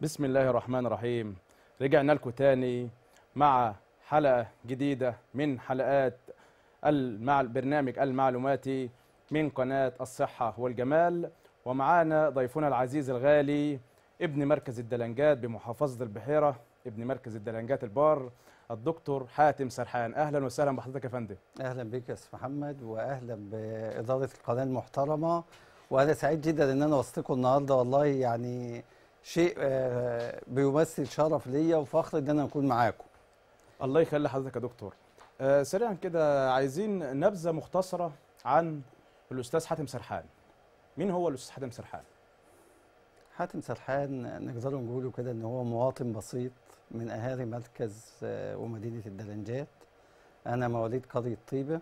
بسم الله الرحمن الرحيم رجعنا لكم تاني مع حلقة جديدة من حلقات المع... البرنامج المعلوماتي من قناة الصحة والجمال ومعانا ضيفنا العزيز الغالي ابن مركز الدلنجات بمحافظة البحيرة ابن مركز الدلنجات البار الدكتور حاتم سرحان أهلا وسهلا بحضرتك يا فندم اهلا بك يا استاذ محمد واهلا باداره القناه المحترمه وانا سعيد جدا ان انا وسطكم النهارده والله يعني شيء آه، بيمثل شرف ليا وفخر ان انا اكون معاكم الله يخلي حضرتك يا دكتور آه سريعا كده عايزين نبذة مختصرة عن الأستاذ حاتم سرحان مين هو الأستاذ حاتم سرحان؟ حاتم سرحان نقدر نقوله كده ان هو مواطن بسيط من اهالي مركز آه، ومدينه الدلنجات انا مواليد قريه طيبه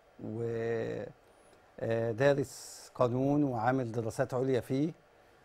ودارس قانون وعامل دراسات عليا فيه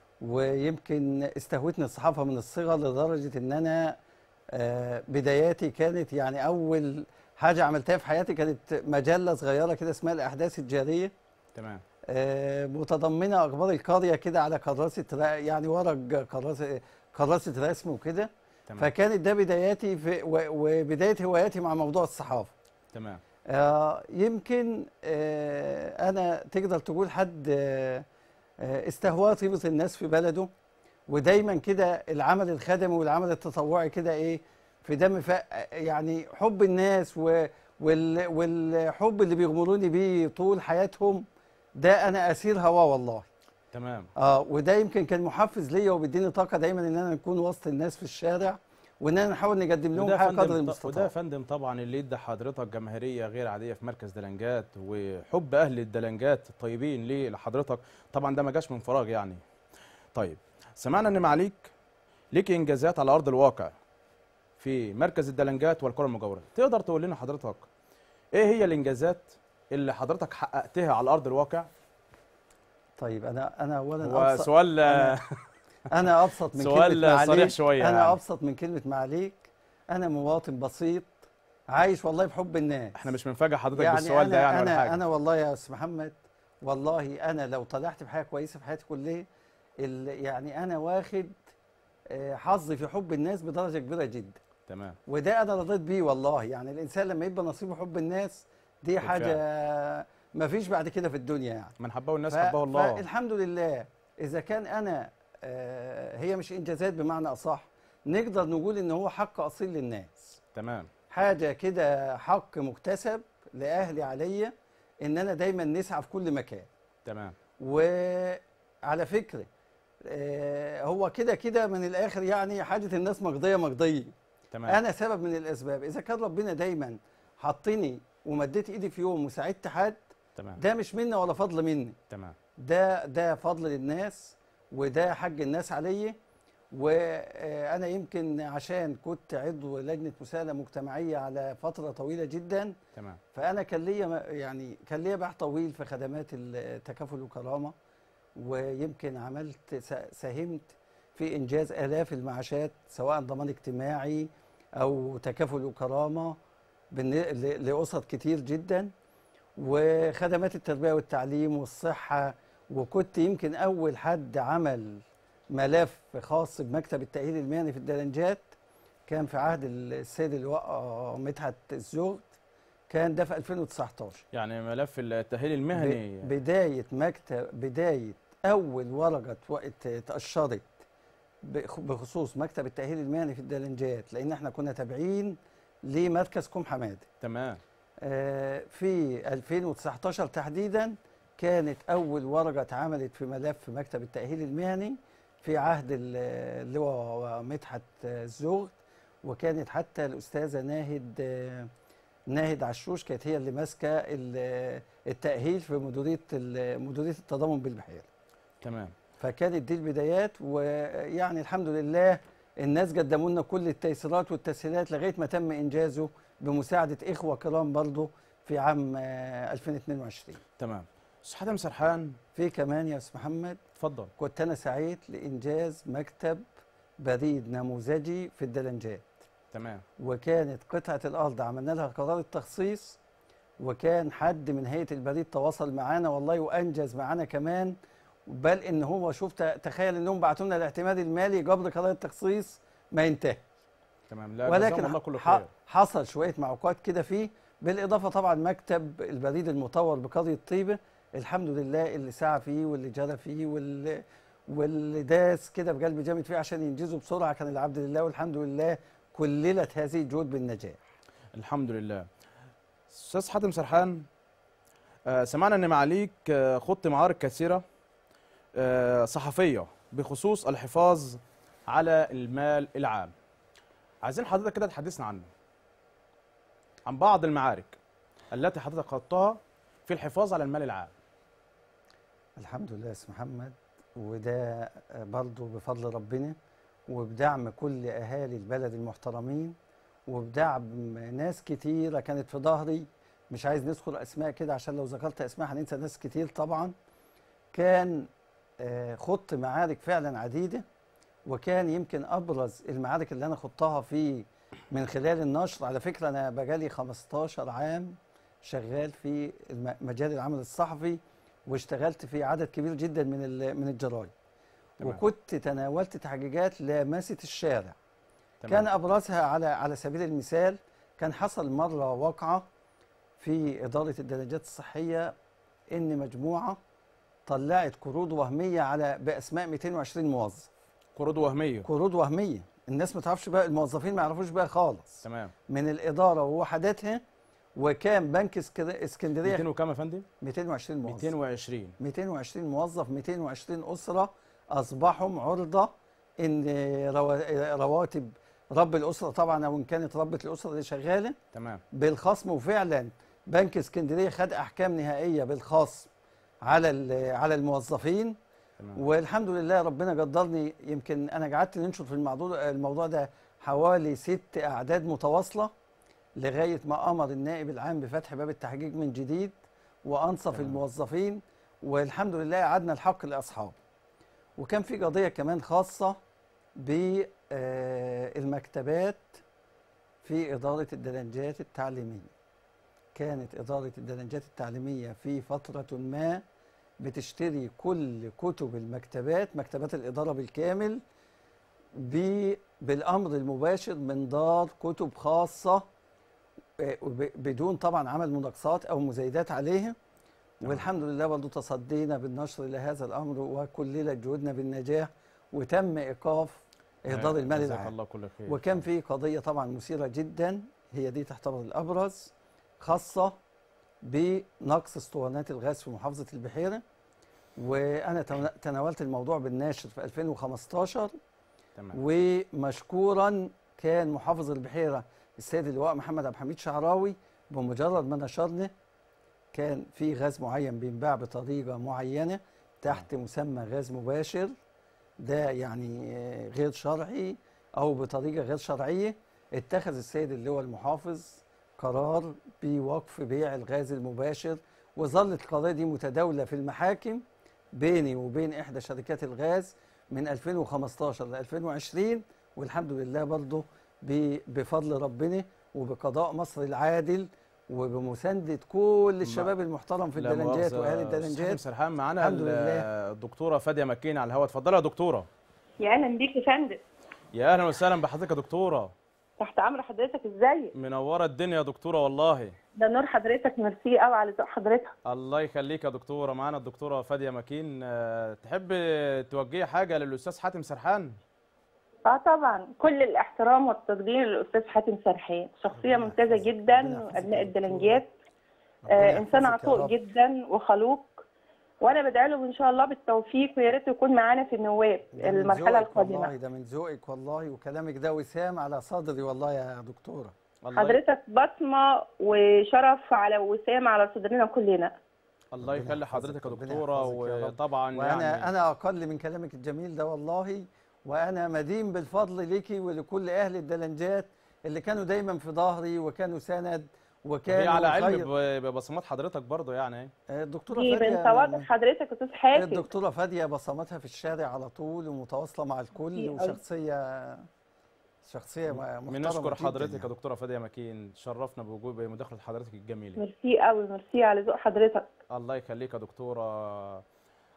ويمكن استهوتني الصحافه من الصغر لدرجه ان انا آه، بداياتي كانت يعني اول حاجه عملتها في حياتي كانت مجله صغيره كده اسمها الاحداث الجاريه تمام آه، متضمنه اخبار القريه كده على كراسه را- يعني ورق كراسه كراسه رسم وكده تمام فكانت ده بداياتي في و- وبدايه هواياتي مع موضوع الصحافه تمام آه، يمكن آه، انا تقدر تقول حد آه، آه، استهواه طيبه الناس في بلده ودايما كده العمل الخدمي والعمل التطوعي كده ايه في دم ف يعني حب الناس و وال والحب اللي بيغمروني بيه طول حياتهم ده انا اسير هواه والله تمام اه وده يمكن كان محفز ليا وبيديني طاقه دايما ان انا نكون وسط الناس في الشارع وان انا نحاول نقدم لهم وده حاجه فندم قدر ط- وده يا المستطاع فندم طبعا اللي ادى حضرتك جماهيريه غير عاديه في مركز دلنجات وحب اهل الدلنجات الطيبين ليه لحضرتك طبعا ده ما جاش من فراغ يعني طيب سمعنا ان معاليك ليك انجازات على ارض الواقع في مركز الدلنجات والقرى المجاوره تقدر تقول لنا حضرتك ايه هي الانجازات اللي حضرتك حققتها على ارض الواقع طيب انا انا اولا هو أبسط- سؤال أنا- انا ابسط من سؤال كلمه معاليك صريح شوية انا يعني. ابسط من كلمه معاليك انا مواطن بسيط عايش والله بحب الناس احنا مش بنفاجئ حضرتك يعني بالسؤال أنا ده يعني ولا انا حاجه انا والله يا استاذ محمد والله انا لو طلعت بحاجه كويسه في حياتي كلها ال- يعني انا واخد آه، حظي في حب الناس بدرجه كبيره جدا تمام وده انا رضيت بيه والله يعني الانسان لما يبقى نصيبه حب الناس دي بالفعل. حاجه ما فيش بعد كده في الدنيا يعني من حبه الناس ف- حبه الله فالحمد لله اذا كان انا آه، هي مش انجازات بمعنى اصح نقدر نقول ان هو حق اصيل للناس تمام حاجه كده حق مكتسب لاهلي عليا ان انا دايما نسعى في كل مكان تمام وعلى فكره آه، هو كده كده من الاخر يعني حاجه الناس مقضيه مقضيه تمام انا سبب من الاسباب اذا كان ربنا دايما حطني ومديت ايدي في يوم وساعدت حد تمام ده مش مني ولا فضل مني تمام ده ده فضل للناس وده حق الناس عليا وانا يمكن عشان كنت عضو لجنه مساءله مجتمعيه على فتره طويله جدا تمام فانا كان ليا م- يعني كان ليا باع طويل في خدمات التكافل والكرامه ويمكن عملت س- ساهمت في انجاز الاف المعاشات سواء ضمان اجتماعي او تكافل وكرامه بالن- ل- لاسر كتير جدا وخدمات التربيه والتعليم والصحه وكنت يمكن اول حد عمل ملف خاص بمكتب التاهيل المهني في الدلنجات كان في عهد السيد اللواء آه، مدحت الزغد كان ده في 2019 يعني ملف التأهيل المهني ب- بدايه مكتب بدايه اول ورقه تو- ات- اتاشرت بخ- بخصوص مكتب التاهيل المهني في الدلنجات لان احنا كنا تابعين لمركز كوم حماده تمام آه، في 2019 تحديدا كانت اول ورقه اتعملت في ملف مكتب التاهيل المهني في عهد ال- اللواء مدحت الزغد وكانت حتى الاستاذه ناهد آه، ناهد عشوش كانت هي اللي ماسكه ال- التاهيل في مديريه ال- مديريه التضامن بالبحيره تمام فكانت دي البدايات ويعني الحمد لله الناس قدموا لنا كل التيسيرات والتسهيلات لغايه ما تم انجازه بمساعده اخوه كرام برضه في عام آه، 2022 تمام استاذ حاتم سرحان في كمان يا استاذ محمد اتفضل كنت انا سعيد لانجاز مكتب بريد نموذجي في الدلنجات تمام وكانت قطعه الارض عملنا لها قرار التخصيص وكان حد من هيئه البريد تواصل معانا والله وانجز معانا كمان بل ان هو شوف ت- تخيل انهم بعتوا لنا الاعتماد المالي قبل قضايا التخصيص ما ينتهي تمام لا ولكن ولكن الله كله ح- خير حصل شويه معوقات كده فيه بالاضافه طبعا مكتب البريد المطور بقريه طيبه الحمد لله اللي سعى فيه واللي جرى فيه واللي واللي داس كده بقلب جامد فيه عشان ينجزه بسرعه كان العبد لله والحمد لله كللت هذه الجهود بالنجاح الحمد لله استاذ حاتم سرحان آه، سمعنا ان معاليك آه، خضت معارك كثيره آه، صحفيه بخصوص الحفاظ على المال العام عايزين حضرتك كده تحدثنا عنه عن بعض المعارك التي حضرتك خضتها في الحفاظ على المال العام الحمد لله يا استاذ محمد وده برضه بفضل ربنا وبدعم كل اهالي البلد المحترمين وبدعم ناس كتيره كانت في ظهري مش عايز نذكر اسماء كده عشان لو ذكرت اسماء هننسى ناس كتير طبعا كان آه، خضت معارك فعلا عديده وكان يمكن ابرز المعارك اللي انا خضتها في من خلال النشر على فكره انا بقالي 15 عام شغال في الم- مجال العمل الصحفي واشتغلت في عدد كبير جدا من ال- من الجرايد تمام. وكنت تناولت تحقيقات لامست الشارع تمام. كان ابرزها على على سبيل المثال كان حصل مره واقعه في اداره الدرجات الصحيه ان مجموعه طلعت قروض وهميه على باسماء 220 موظف قروض وهميه قروض وهميه الناس ما تعرفش بقى الموظفين ما يعرفوش بقى خالص تمام من الاداره ووحداتها وكان بنك اسك- اسكندريه 200 وكام يا فندم 220 موظف 220 220 موظف 220 أسرة أصبحوا عرضة إن روا- رواتب رب الأسرة طبعا أو إن كانت ربة الأسرة اللي شغالة تمام بالخصم وفعلا بنك اسكندرية خد أحكام نهائية بالخصم على ال- على الموظفين تمام والحمد لله ربنا قدرني يمكن أنا قعدت ننشر في الموضوع الموضوع ده حوالي ست أعداد متواصلة لغاية ما أمر النائب العام بفتح باب التحقيق من جديد وأنصف تمام. الموظفين والحمد لله أعدنا الحق لأصحابه وكان في قضية كمان خاصة بالمكتبات في إدارة الدرجات التعليمية كانت إدارة الدرجات التعليمية في فترة ما بتشتري كل كتب المكتبات مكتبات الإدارة بالكامل ب- بالأمر المباشر من دار كتب خاصة آه، وب- بدون طبعا عمل مناقصات أو مزايدات عليها تمام. والحمد لله برضه تصدينا بالنشر لهذا الأمر وكللت جهودنا بالنجاح وتم إيقاف إهدار المال جزاك العام الله كل خير وكان في قضية طبعا مثيرة جدا هي دي تعتبر الأبرز خاصة بنقص اسطوانات الغاز في محافظة البحيرة وأنا تنا- تناولت الموضوع بالناشر في 2015 تمام ومشكورا كان محافظ البحيرة السيد اللواء محمد عبد الحميد شعراوي بمجرد ما نشرنا كان في غاز معين بينباع بطريقة معينة تحت مسمى غاز مباشر ده يعني آه، غير شرعي أو بطريقة غير شرعية اتخذ السيد اللواء المحافظ قرار بوقف بيع الغاز المباشر وظلت القضية دي متداولة في المحاكم بيني وبين إحدى شركات الغاز من 2015 ل 2020 والحمد لله برضه ب- بفضل ربنا وبقضاء مصر العادل وبمساندة كل الشباب المحترم في لا الدلنجات مؤاخذة، وأهل أستاذ الدلنجات سرحان معانا الحمد ال- لله. الدكتوره فاديه مكين على الهواء اتفضلي يا دكتوره يا اهلا بيك يا فندم يا اهلا وسهلا بحضرتك يا دكتوره تحت امر حضرتك ازاي منوره الدنيا يا دكتوره والله ده نور حضرتك ميرسي قوي على ذوق حضرتك الله يخليك يا دكتوره معانا الدكتوره فاديه مكين آه، تحب توجهي حاجه للاستاذ حاتم سرحان اه طبعا كل الاحترام والتقدير للاستاذ حاتم سرحان شخصيه ربنا ممتازه يحفظك، جدا ربنا يحفظك وابناء يا الدلنجات ربنا آه انسان يحفظك يا عطوء رب. جدا وخلوق وانا بدعي له ان شاء الله بالتوفيق ويا ريت يكون معانا في النواب ده من المرحله ذوقك والله القادمه ده من ذوقك والله وكلامك ده وسام على صدري والله يا دكتورة الله حضرتك بصمه وشرف على وسام على صدرنا كلنا الله ربنا يخلي يحفظك، حضرتك يا ربنا دكتوره يحفظك يا رب. وطبعا وانا يعني انا اقل من كلامك الجميل ده والله وانا مدين بالفضل ليكي ولكل اهل الدلنجات اللي كانوا دايما في ظهري وكانوا سند وكانوا هي على علم خير. ب- ببصمات حضرتك برضو يعني آه، الدكتوره دي فاديه من تواضع حضرتك يا استاذ حاتم الدكتوره فاديه بصمتها في الشارع على طول ومتواصله مع الكل كتير أوي. وشخصيه شخصيه محترمه بنشكر جداً حضرتك يا يعني. دكتوره فاديه مكين شرفنا بوجود بمداخله حضرتك الجميله ميرسي قوي ميرسي على ذوق حضرتك الله يخليك يا دكتوره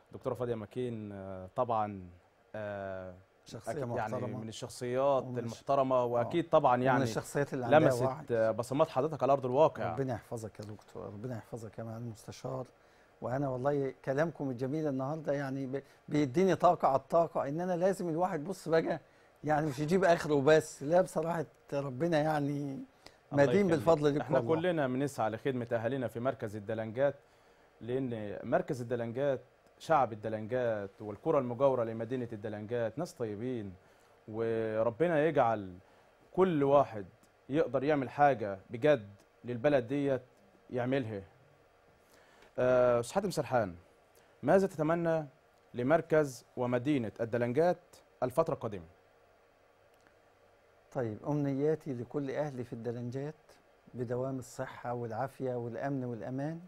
دكتوره فاديه مكين آه، طبعا آه، شخصيه أكيد يعني محترمه من الشخصيات ومن الش- المحترمه واكيد طبعا من يعني الشخصيات اللي عندها لمست وعي آه، بصمات حضرتك على ارض الواقع ربنا يحفظك يا دكتور ربنا يحفظك يا معالي المستشار وانا والله كلامكم الجميل النهارده يعني ب- بيديني طاقه على الطاقه ان انا لازم الواحد بص بقى يعني مش يجيب اخره وبس لا بصراحه ربنا يعني الله مدين يخليك. بالفضل لك احنا والله. كلنا بنسعى لخدمه اهالينا في مركز الدلنجات لان مركز الدلنجات شعب الدلنجات والقرى المجاوره لمدينه الدلنجات ناس طيبين وربنا يجعل كل واحد يقدر يعمل حاجه بجد للبلد ديت يعملها آه، استاذ حاتم سرحان ماذا تتمنى لمركز ومدينه الدلنجات الفتره القادمه طيب أمنياتي لكل أهلي في الدلنجات بدوام الصحة والعافية والأمن والأمان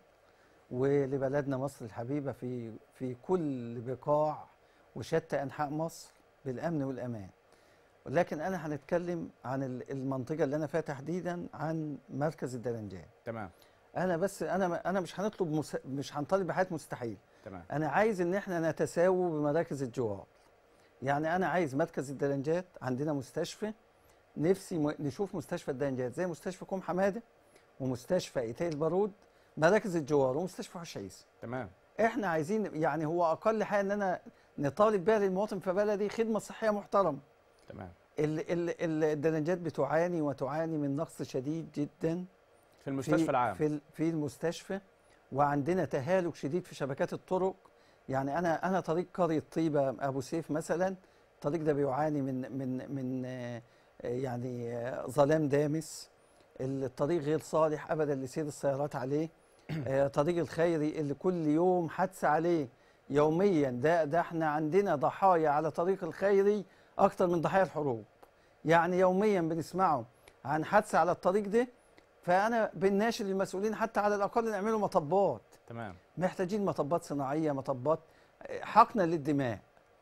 ولبلدنا مصر الحبيبة في في كل بقاع وشتى أنحاء مصر بالأمن والأمان ولكن أنا هنتكلم عن ال- المنطقة اللي أنا فيها تحديدا عن مركز الدلنجات تمام أنا بس أنا أنا مش هنطلب مس... مش هنطالب بحاجة مستحيل تمام انا عايز ان احنا نتساووا بمراكز الجوار يعني انا عايز مركز الدلنجات عندنا مستشفى نفسي م... نشوف مستشفى الدلنجات زي مستشفى كوم حماده ومستشفى ايتاي البارود مراكز الجوار ومستشفى حوش عيسى تمام احنا عايزين يعني هو اقل حاجه ان انا نطالب بيها للمواطن في بلدي خدمه صحيه محترمه تمام ال... ال... ال- الدلنجات بتعاني وتعاني من نقص شديد جدا في المستشفى العام في ال- في المستشفى وعندنا تهالك شديد في شبكات الطرق يعني انا انا طريق قريه طيبه ابو سيف مثلا الطريق ده بيعاني من من من آه، آه، يعني آه، ظلام دامس الطريق غير صالح ابدا لسير السيارات عليه آه، طريق الخيري اللي كل يوم حادثه عليه يوميا ده ده احنا عندنا ضحايا على طريق الخيري اكتر من ضحايا الحروب يعني يوميا بنسمعه عن حادثه على الطريق ده فانا بناشد المسؤولين حتى على الاقل نعملوا مطبات تمام محتاجين مطبات صناعيه مطبات حقنا للدماء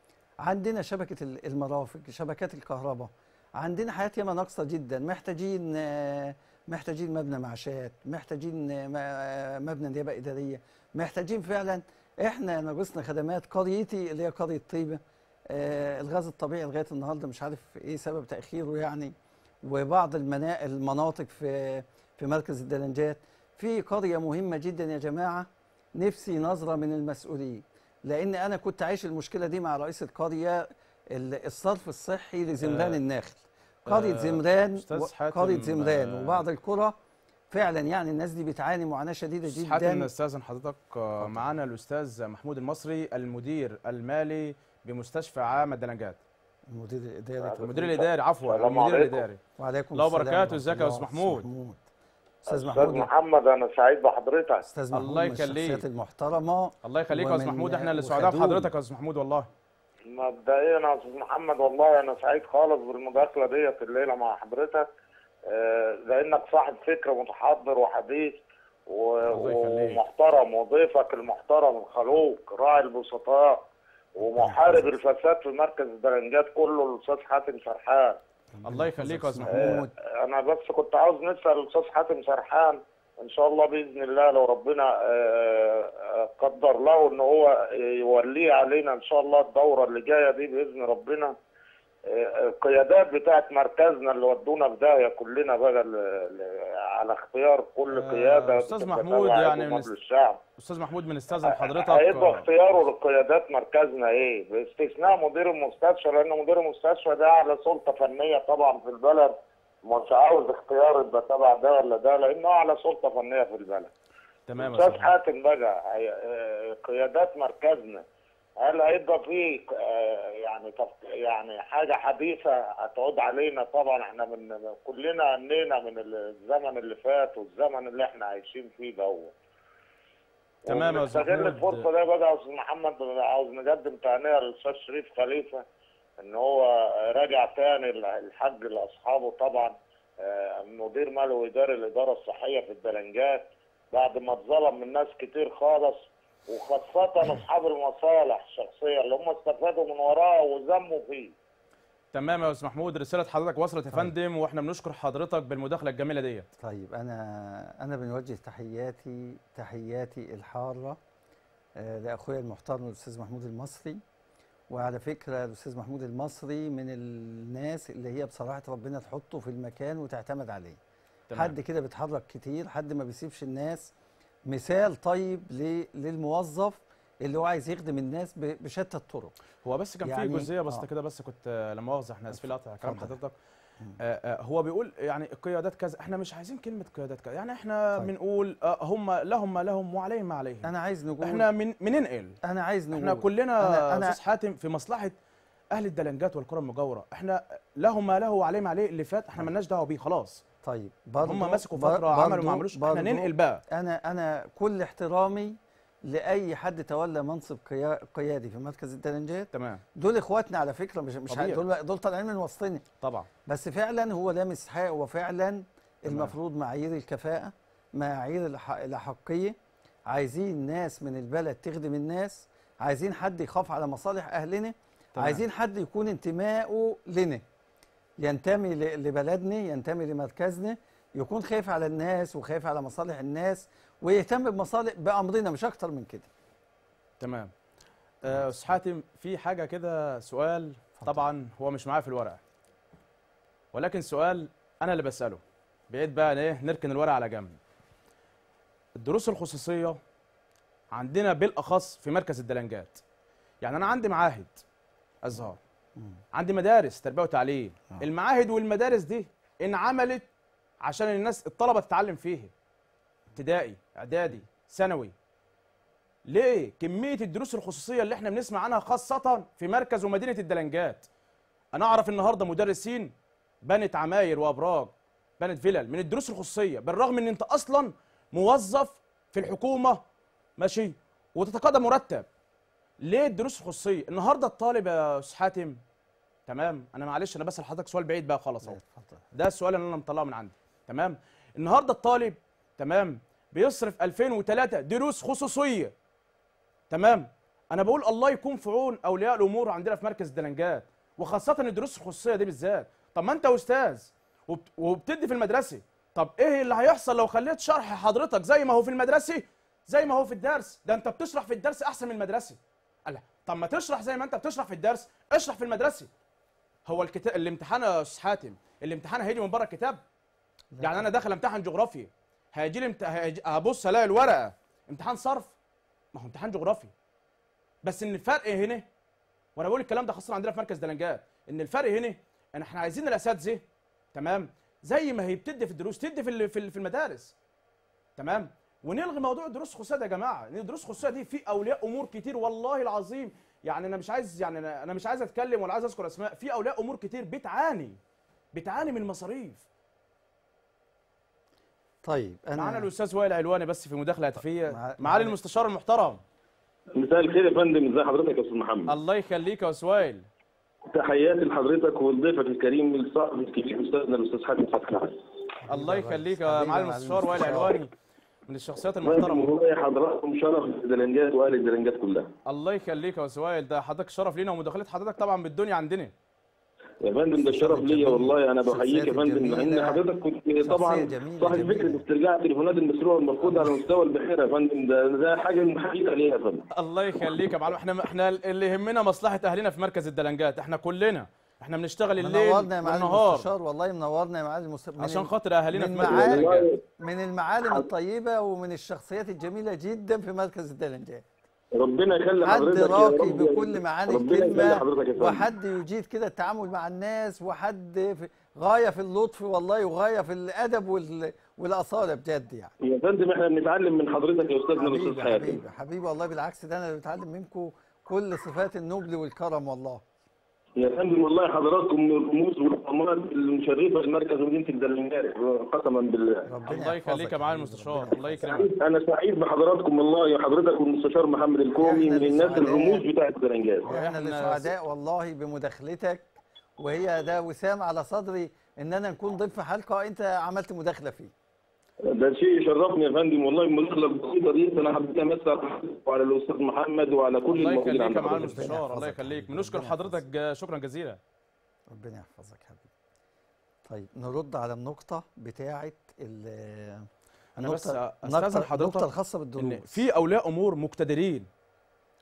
عندنا شبكه ال- المرافق شبكات الكهرباء عندنا حياه ياما ناقصه جدا محتاجين آه، محتاجين مبنى معاشات محتاجين آه، م- آه، مبنى نيابه اداريه محتاجين فعلا احنا ناقصنا خدمات قريتي اللي هي قريه طيبه آه، الغاز الطبيعي لغايه النهارده مش عارف ايه سبب تاخيره يعني وبعض المنا... المناطق في في مركز الدلنجات في قريه مهمه جدا يا جماعه نفسي نظره من المسؤولين لان انا كنت عايش المشكله دي مع رئيس القريه ال- الصرف الصحي لزمران آه، النخل قريه آه، زمران أستاذ و- حاتم، قريه زمران آه، وبعض القرى فعلا يعني الناس دي بتعاني معاناه شديده أستاذ جدا حاتم نستاذن حضرتك آه، اتفضل. معانا الاستاذ محمود المصري المدير المالي بمستشفى عام الدلنجات المدير الاداري المدير الاداري عفوا السلام المدير عليكم. الاداري وعليكم الله السلام وبركاته. ورحمة ازيك يا الله. أستاذ محمود؟ محمود استاذ استاذ محمود محمد انا سعيد بحضرتك استاذ محمود الله من يخليك. الشخصيات المحترمه الله يخليك يا استاذ ومن- محمود احنا اللي سعداء وخدوم. بحضرتك يا استاذ محمود والله مبدئيا يا استاذ محمد والله انا سعيد خالص بالمداخله ديت الليله مع حضرتك آه، لانك صاحب فكر متحضر وحديث و- الله يخليك. ومحترم وضيفك المحترم الخلوق راعي البسطاء ومحارب الفساد في مركز الدرنجات كله الاستاذ حاتم سرحان الله يخليك يا استاذ محمود. محمود انا بس كنت عاوز نسال الاستاذ حاتم سرحان ان شاء الله باذن الله لو ربنا آه، آه، قدر له ان هو يوليه علينا ان شاء الله الدوره اللي جايه دي باذن ربنا آه، القيادات بتاعت مركزنا اللي ودونا في داهيه كلنا بقى ل- ل- على اختيار كل آه، قياده أستاذ بتبقى محمود تبع يعني عضو من مجلس الشعب استاذ محمود بنستاذن حضرتك هيبقى آه، اختياره لقيادات مركزنا ايه باستثناء مدير المستشفى لان مدير المستشفى ده اعلى سلطه فنيه طبعا في البلد مش عاوز اختيار يبقى تبع ده ولا ده لانه اعلى سلطه فنيه في البلد تمام يا استاذ استاذ محمود. حاتم بقى هي- آه، قيادات مركزنا هل هيبقى في آه، يعني تف- يعني حاجه حديثه هتعود علينا طبعا احنا من كلنا انينا من الزمن اللي فات والزمن اللي احنا عايشين فيه دوت تمام يا أستاذ ونستغل محمود. الفرصه دي بقى يا استاذ محمد عاوز نقدم تهنئه للاستاذ شريف خليفه ان هو راجع تاني الحج لاصحابه طبعا آه، مدير مالي واداري الاداره الصحيه في الدلنجات بعد ما اتظلم من ناس كتير خالص وخاصه اصحاب المصالح الشخصيه اللي هم استفادوا من وراه وذموا فيه تمام يا استاذ محمود رساله حضرتك وصلت يا فندم واحنا بنشكر حضرتك بالمداخله الجميله ديت طيب انا انا بنوجه تحياتي تحياتي الحاره آه، لاخويا المحترم الاستاذ محمود المصري وعلى فكره الاستاذ محمود المصري من الناس اللي هي بصراحه ربنا تحطه في المكان وتعتمد عليه تمام. حد كده بيتحرك كتير حد ما بيسيبش الناس مثال طيب ل- للموظف اللي هو عايز يخدم الناس ب- بشتى الطرق هو بس كان يعني- في جزئيه بسيطه آه. كده بس كنت آه، لا مؤاخذه احنا اسفين لقطع كلام اتفضل. حضرتك آه، آه، هو بيقول يعني القيادات كذا احنا مش عايزين كلمه قيادات كذا يعني احنا طيب. بنقول آه، هم لهم ما لهم وعليهم ما عليهم انا عايز نقول احنا من بننقل انا عايز نقول احنا كلنا أنا- أنا- استاذ حاتم في مصلحه اهل الدلنجات والقرى المجاوره احنا له ما له وعليه ما عليه اللي فات احنا مالناش دعوه بيه خلاص طيب برضو هم مسكوا بر- فتره عملوا برضو- ما عملوش احنا برضو ننقل بقى انا انا كل احترامي لاي حد تولى منصب قيا- قيادي في مركز الدلنجات تمام دول اخواتنا على فكره مش مش طبيعي. دول دول طالعين من وسطنا طبعا بس فعلا هو لامس حق وفعلا المفروض معايير الكفاءه معايير الح- الاحقيه عايزين ناس من البلد تخدم الناس عايزين حد يخاف على مصالح اهلنا تمام. عايزين حد يكون انتمائه لنا ينتمي ل- لبلدنا ينتمي لمركزنا يكون خايف على الناس وخايف على مصالح الناس ويهتم بمصالح بامرنا مش اكتر من كده تمام آه، استاذ حاتم في حاجه كده سؤال طبعا هو مش معايا في الورقه ولكن سؤال انا اللي بساله بعيد بقى ايه نركن الورقه على جنب الدروس الخصوصيه عندنا بالاخص في مركز الدلنجات يعني انا عندي معاهد ازهر عندي مدارس تربيه وتعليم آه. المعاهد والمدارس دي انعملت عشان الناس الطلبه تتعلم فيها ابتدائي اعدادي ثانوي ليه كميه الدروس الخصوصيه اللي احنا بنسمع عنها خاصه في مركز ومدينه الدلنجات انا اعرف النهارده مدرسين بنت عماير وابراج بنت فلل من الدروس الخصوصيه بالرغم ان انت اصلا موظف في الحكومه ماشي وتتقاضى مرتب ليه الدروس الخصوصيه النهارده الطالب يا استاذ حاتم تمام انا معلش انا بسال حضرتك سؤال بعيد بقى خالص اهو اتفضل ده السؤال اللي انا مطلعه من عندي تمام النهارده الطالب تمام بيصرف 2003 دروس خصوصيه تمام انا بقول الله يكون في عون اولياء الامور عندنا في مركز الدلنجات وخاصه الدروس الخصوصيه دي بالذات طب ما انت استاذ وبت- وبتدي في المدرسه طب ايه اللي هيحصل لو خليت شرح حضرتك زي ما هو في المدرسه زي ما هو في الدرس ده انت بتشرح في الدرس احسن من المدرسه قال لا، طب ما تشرح زي ما انت بتشرح في الدرس اشرح في المدرسه هو الكتاب الامتحان يا استاذ حاتم الامتحان هيجي من بره الكتاب يعني انا داخل امتحن جغرافيا هيجي لي امت... هيجي... هبص الاقي الورقه امتحان صرف ما هو امتحان جغرافيا بس ان الفرق هنا وانا بقول الكلام ده خاصه عندنا في مركز دلنجات ان الفرق هنا ان احنا عايزين الاساتذه تمام زي ما هي بتدي في الدروس تدي في ال- في ال- في المدارس تمام ونلغي موضوع الدروس الخصوصيه ده يا جماعه لان الدروس الخصوصيه دي في اولياء امور كتير والله العظيم يعني انا مش عايز يعني انا أنا مش عايز اتكلم ولا عايز اذكر اسماء في اولياء امور كتير بتعاني بتعاني من المصاريف طيب معانا انا الاستاذ وائل علواني بس في مداخله هاتفيه مع- معالي مع- المستشار المحترم مساء الخير يا فندم ازي حضرتك يا استاذ محمد الله يخليك يا استاذ وائل تحياتي لحضرتك ولضيفك الكريم الصاحب الكبير استاذنا الاستاذ حاتم فتحي العالي الله يا ريس. يخليك يا حبيبي معالي يا معالي المستشار وائل المستشار. علواني من الشخصيات فندم المحترمه والله حضراتكم شرف الدلنجات واهل الدلنجات كلها الله يخليك يا استاذ وائل ده حضرتك شرف لينا ومداخله حضرتك طبعا بالدنيا عندنا يا فندم ده شرف ليا والله انا بحييك يا فندم شخصيات لان جميلة. حضرتك كنت شخصية طبعا جميلة صاحب جميلة. فكره استرجاع التليفونات المسروقه المرفوضه على مستوى البحيره يا فندم ده ده حاجه بحييك عليها يا فندم الله يخليك يا معلم احنا احنا اللي يهمنا مصلحه اهلنا في مركز الدلنجات احنا كلنا احنا بنشتغل الليل منورنا يا معالي والنهار المستشار والله منورنا يا معالي المستشار عشان خاطر اهالينا في من مركز معالي- الدلنجات والله من المعالم الطيبه ومن الشخصيات الجميله جدا في مركز الدلنجات ربنا يخلي حد حضرتك يا راقي رب بكل معاني ربنا يخلي الكلمه حضرتك يا فندم وحد يجيد كده التعامل مع الناس وحد في غايه في اللطف والله وغايه في الادب وال... والاصاله بجد يعني يا فندم احنا بنتعلم من حضرتك يا استاذنا الاستاذ حبيبي حاتم حبيبي حبيبي والله بالعكس ده انا اللي بتعلم منكم كل صفات النبل والكرم والله يا فندم والله حضراتكم من الرموز والقامات المشرفه لمركز مدينه الدلنجات قسما بالله ربنا الله يخليك يحفظك يا معالي حبيبي، المستشار ربنا الله يحفظك. يكرمك انا سعيد بحضراتكم والله وحضرتك والمستشار محمد الكومي إحنا من الناس اللي سعداء. الرموز بتاعه الدلنجات احنا اللي وإحنا سعداء والله بمداخلتك وهي ده وسام على صدري ان انا نكون ضيف في حلقه انت عملت مداخله فيه ده شيء يشرفني يا فندم والله المداخله البسيطه دي انا حبيت امسي على حضرتك وعلى الاستاذ محمد وعلى كل الله الموجودين يخليك عند يا معالي حضرتك المستشار ربنا الله يحفظك يخليك حبيبي، بنشكر ربنا حضرتك يحفظك. آه، شكرا جزيلا ربنا يحفظك حبيبي طيب نرد على النقطه بتاعه ال أنا بس النقطة- أستاذن النقطة- حضرتك النقطه الخاصه ان بالدروس في اولياء امور مقتدرين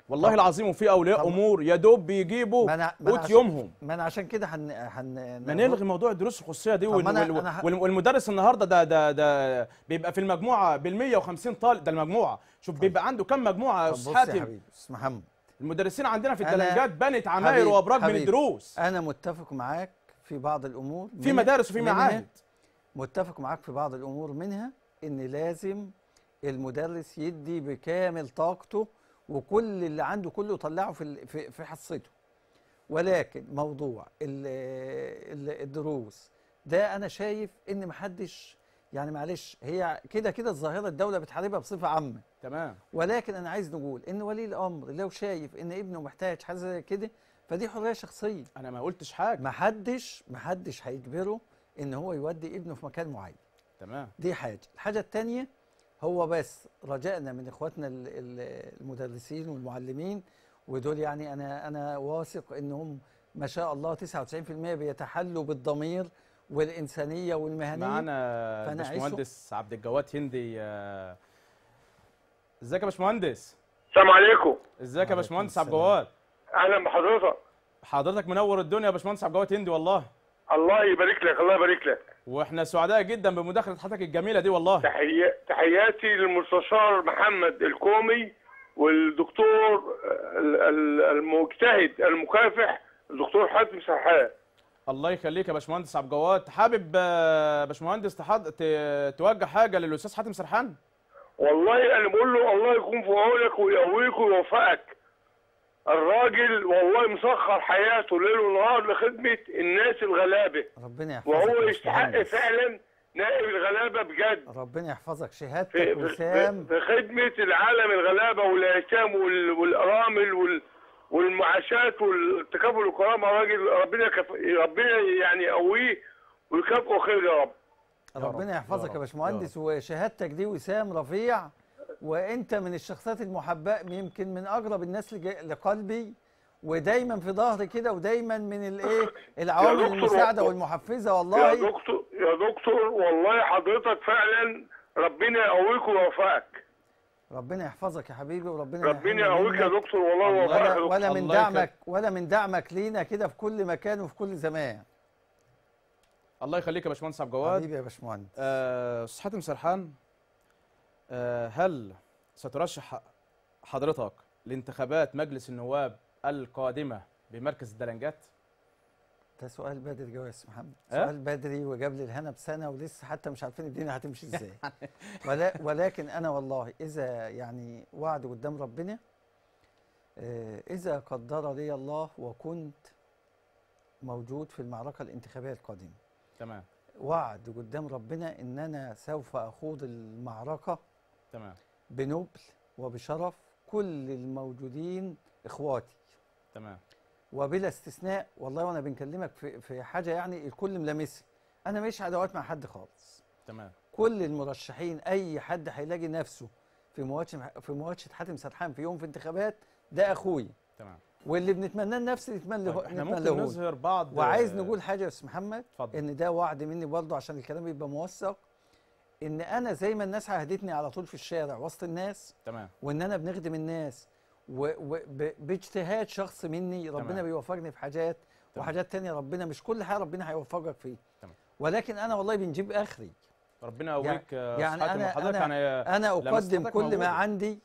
والله طب- العظيم وفي اولياء طب- امور يا دوب بيجيبوا ما أنا- ما أنا قوت عشان- يومهم ما انا عشان كده هن هن ما نلغي موضوع الدروس الخصوصيه دي طب وال- ما أنا- وال- أنا ه- وال- والمدرس النهارده ده ده ده بيبقى في المجموعه بال 150 طالب ده المجموعه شوف بيبقى عنده كم مجموعه يا طب استاذ بص يا حاتم حبيبي استاذ محمد المدرسين عندنا في أنا- الدلنجات بنت عماير حبيبي- وابراج من حبيبي. الدروس انا متفق معاك في بعض الامور في منها- مدارس وفي منها- معاهد متفق معاك في بعض الامور منها ان لازم المدرس يدي بكامل طاقته وكل اللي عنده كله يطلعه في ال- في في حصته ولكن موضوع ال- ال- الدروس ده انا شايف ان محدش يعني معلش هي كده كده الظاهره الدوله بتحاربها بصفه عامه تمام ولكن انا عايز نقول ان ولي الامر لو شايف ان ابنه محتاج حاجه زي كده فدي حريه شخصيه انا ما قلتش حاجه محدش محدش هيجبره ان هو يودي ابنه في مكان معين تمام دي حاجه الحاجه الثانيه هو بس رجائنا من اخواتنا ال- ال- المدرسين والمعلمين ودول يعني انا انا واثق انهم ما شاء الله 99% بيتحلوا بالضمير والانسانيه والمهنيه معانا فأنا أعيشه. الباشمهندس عبد الجواد هندي آه، ازيك يا باشمهندس السلام عليكم ازيك يا وعليكم باشمهندس عبد السلام. الجواد اهلا بحضرتك حضرتك منور الدنيا يا باشمهندس عبد الجواد هندي والله الله يبارك لك الله يبارك لك واحنا سعداء جدا بمداخله حضرتك الجميله دي والله تحيي... تحياتي للمستشار محمد الكومي والدكتور ال- ال- المجتهد المكافح الدكتور حاتم سرحان الله يخليك يا باشمهندس عبد الجواد حابب آه، باشمهندس تحض... ت... توجه حاجه للاستاذ حاتم سرحان والله انا بقول له الله يكون في عونك ويقويك ويوفقك الراجل والله مسخر حياته ليل ونهار لخدمه الناس الغلابه ربنا يحفظك وهو يا يستحق باشمهندس. فعلا نائب الغلابه بجد ربنا يحفظك في, شهادتك في, وسام في خدمة العالم الغلابة والأيتام وال- والأرامل وال والمعاشات والتكافل والكرامة راجل ربنا كف... ربنا يعني يقويه ويكافئه خير يا رب ربنا يا يحفظك رب، يا يا باشمهندس وشهادتك دي وسام رفيع وانت من الشخصيات المحبة يمكن من اقرب الناس لج- لقلبي ودايما في ظهري كده ودايما من الايه العوامل دكتور المساعده والله- والمحفزه يا والله دكتور يا دكتور والله حضرتك فعلا ربنا يقويك ويوفقك ربنا يحفظك يا حبيبي وربنا ما ربنا يحرمنا يقويك يا منك. دكتور والله الله ويوفقك يا ولا دكتور. ولا من الله يخليك. دعمك ولا من دعمك لينا كده في كل مكان وفي كل زمان الله يخليك يا باشمهندس عبد الجواد حبيبي يا باشمهندس آه، استاذ حاتم سرحان آه، هل سترشح حضرتك لانتخابات مجلس النواب القادمه بمركز الدلنجات ده سؤال بدري جوه يا استاذ محمد أه؟ سؤال بدري وجاب لي الهنا بسنه ولسه حتى مش عارفين الدنيا هتمشي ازاي ولا ولكن انا والله اذا يعني وعد قدام ربنا آه، اذا قدر لي الله وكنت موجود في المعركه الانتخابيه القادمه تمام وعد قدام ربنا ان انا سوف اخوض المعركه تمام بنبل وبشرف كل الموجودين اخواتي تمام وبلا استثناء والله وانا بنكلمك في في حاجه يعني الكل ملامسها انا مش عداوات مع حد خالص تمام كل المرشحين اي حد هيلاقي نفسه في مواجهه في مواجهه حاتم سرحان في يوم في انتخابات ده اخويا تمام واللي بنتمناه لنفسي نتمنى طيب احنا نتمنى ممكن له نظهر بعض وعايز آه، نقول حاجه يا استاذ محمد اتفضل ان ده وعد مني برضه عشان الكلام يبقى موثق ان انا زي ما الناس عهدتني على طول في الشارع وسط الناس تمام وان انا بنخدم الناس وباجتهاد شخص مني ربنا تمام. بيوفقني في حاجات تمام. وحاجات تانية ربنا مش كل حاجه ربنا هيوفقك فيه تمام. ولكن انا والله بنجيب اخري ربنا يقويك يا يعني أستاذ حاتم أنا- وحضرتك أنا- يعني انا اقدم لمستك كل موجودة. ما عندي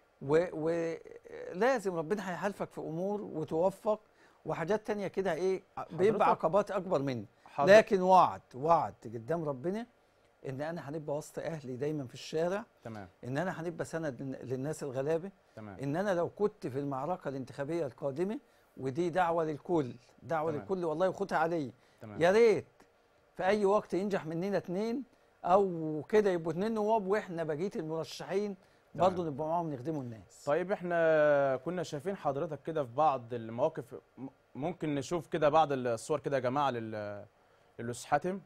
ولازم ربنا هيحالفك في امور وتوفق وحاجات تانية كده ايه بيبقى حضرتك- عقبات اكبر مني حاضر. لكن وعد وعد قدام ربنا ان انا هنبقى وسط اهلي دايما في الشارع تمام ان انا هنبقى سند لل- للناس الغلابه تمام ان انا لو كنت في المعركه الانتخابيه القادمه ودي دعوه للكل دعوه تمام. للكل والله وخدها عليا تمام يا ريت في اي وقت ينجح مننا اتنين او كده يبقوا اتنين نواب واحنا بقيه المرشحين برضه تمام. نبقى معاهم نخدموا الناس طيب احنا كنا شايفين حضرتك كده في بعض المواقف م- ممكن نشوف كده بعض الصور كده يا جماعه لل للاستاذ حاتم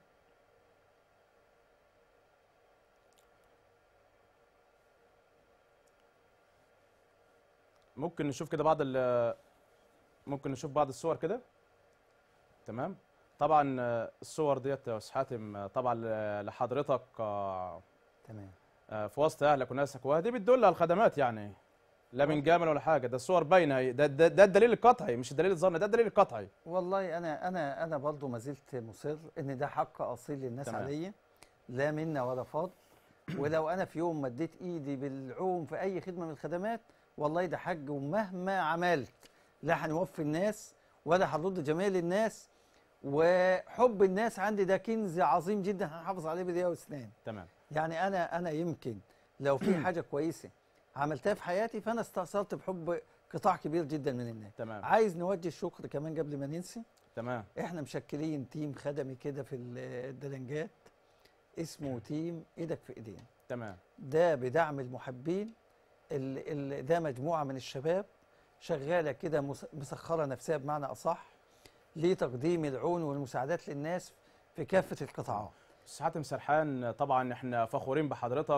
ممكن نشوف كده بعض ال ممكن نشوف بعض الصور كده تمام طبعا آه، الصور ديت يا استاذ حاتم آه، طبعا ل- لحضرتك آه، تمام آه، في وسط اهلك وناسك ودي بتدل على الخدمات يعني لا من جمل ولا حاجه ده الصور باينه اهي. ده ده, ده الدليل القطعي مش الدليل الظني ده الدليل القطعي والله انا انا انا برضه ما زلت مصر ان ده حق اصيل للناس تمام. عليا لا منا ولا فضل ولو انا في يوم مديت ايدي بالعوم في اي خدمه من الخدمات والله ده حج ومهما عملت لا هنوفي الناس ولا هنرد جمال الناس وحب الناس عندي ده كنز عظيم جدا هنحافظ عليه بايديا واسنان تمام يعني انا انا يمكن لو في حاجه كويسه عملتها في حياتي فانا استأثرت بحب قطاع كبير جدا من الناس تمام عايز نوجه الشكر كمان قبل ما ننسى تمام احنا مشكلين تيم خدمي كده في الدلنجات اسمه تيم ايدك في ايدين تمام ده بدعم المحبين ال ال ده مجموعه من الشباب شغاله كده مس- مسخره نفسها بمعنى اصح لتقديم العون والمساعدات للناس في كافه القطاعات استاذ حاتم سرحان طبعا احنا فخورين بحضرتك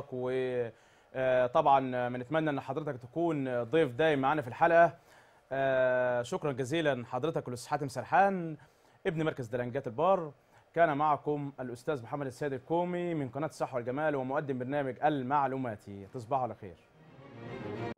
وطبعا بنتمنى ان حضرتك تكون ضيف دايم معانا في الحلقه آه، شكرا جزيلا حضرتك الاستاذ حاتم سرحان ابن مركز دلنجات البار كان معكم الاستاذ محمد السيد الكومي من قناه الصحه والجمال ومقدم برنامج المعلوماتي تصبحوا على خير